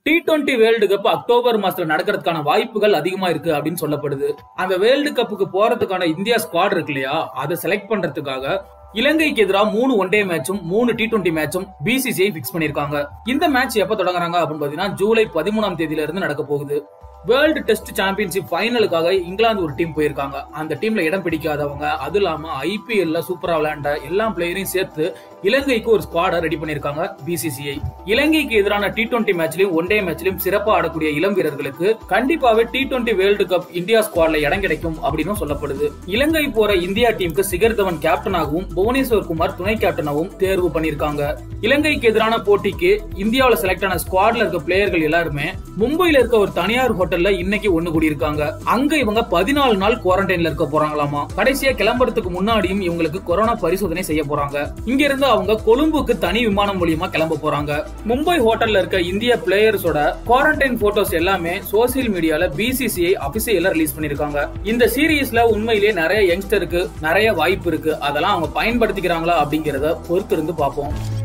D twenty world cup October மாசத்துல நடக்கிறதுக்கான வாய்ப்புகள் அதிகமா இருக்கு அப்படின்னு சொல்லப்படுது அந்த வேர்ல்டு கப்புக்கு போறதுக்கான இந்தியா ஸ்குவாட் இருக்கு இல்லையா அதை செலக்ட் பண்றதுக்காக இலங்கைக்கு எதிராக மூணு ஒன் டே மேட்சும் மூணு டி டுவெண்டி மேட்சும் பிசிசிஐ பிக்ஸ் பண்ணிருக்காங்க இந்த மேட்ச் எப்ப தொடங்குறாங்க அப்படின்னு பாத்தீங்கன்னா ஜூலை பதிமூணாம் தேதியில இருந்து நடக்க போகுது வேர்ல்டு டெஸ்ட் சாம்பியன்ஷிப் ஃபைனலுக்காக இங்கிலாந்து ஒரு டீம் போயிருக்காங்க அந்த டீம்ல இடம் பிடிக்காதவங்க அது இல்லாம ஐபிஎல்ல சூப்பரா விளையாண்ட எல்லா பிளேயரையும் சேர்த்து இலங்கைக்கு ஒரு ஸ்குவாடை ரெடி பண்ணிருக்காங்க பிசிசிஐ இலங்கைக்கு எதிரான டி டுவெண்டி மேட்ச்லயும் ஒன் டே மேட்ச்லயும் சிறப்பா ஆடக்கூடிய இளம் வீரர்களுக்கு கண்டிப்பாவே T twenty world cup India ஸ்குவாட்ல இடம் கிடைக்கும் அப்படின்னு சொல்லப்படுது இலங்கை போற இந்தியா டீமுக்கு சிகர் தவன் கேப்டனாகவும் புவனேஸ்வர் குமார் துணை கேப்டனாகவும் தேர்வு பண்ணிருக்காங்க இலங்கைக்கு எதிரான போட்டிக்கு இந்தியாவில் செலக்ட் ஆன ஸ்குவாட்ல இருக்க பிளேயர்கள் எல்லாருமே மும்பைல இருக்க ஒரு தனியார் ஹோட்டல்ல இன்னைக்கு ஒண்ணு கூடியிருக்காங்க அங்க இவங்க பதினாலு நாள் குவாரண்டைன்ல இருக்க போறாங்களாமா கடைசியா கிளம்புறதுக்கு முன்னாடியும் இவங்களுக்கு கொரோனா பரிசோதனை செய்ய போறாங்க இங்க இருந்து அவங்க கொழும்புக்கு தனி விமானம் மூலியமா கிளம்ப போறாங்க மும்பை ஹோட்டல்ல இருக்க இந்திய பிளேயர்ஸோட குவாரண்டைன் போட்டோஸ் எல்லாமே சோசியல் மீடியால பிசிசிஐ அபிஷியலா ரிலீஸ் பண்ணிருக்காங்க இந்த சீரீஸ்ல உண்மையிலேயே நிறைய யங்ஸ்டருக்கு நிறைய வாய்ப்பு இருக்கு அதெல்லாம் அவங்க பயன்படுத்திக்கிறாங்களா அப்படிங்கறத பொறுத்து இருந்து பார்ப்போம்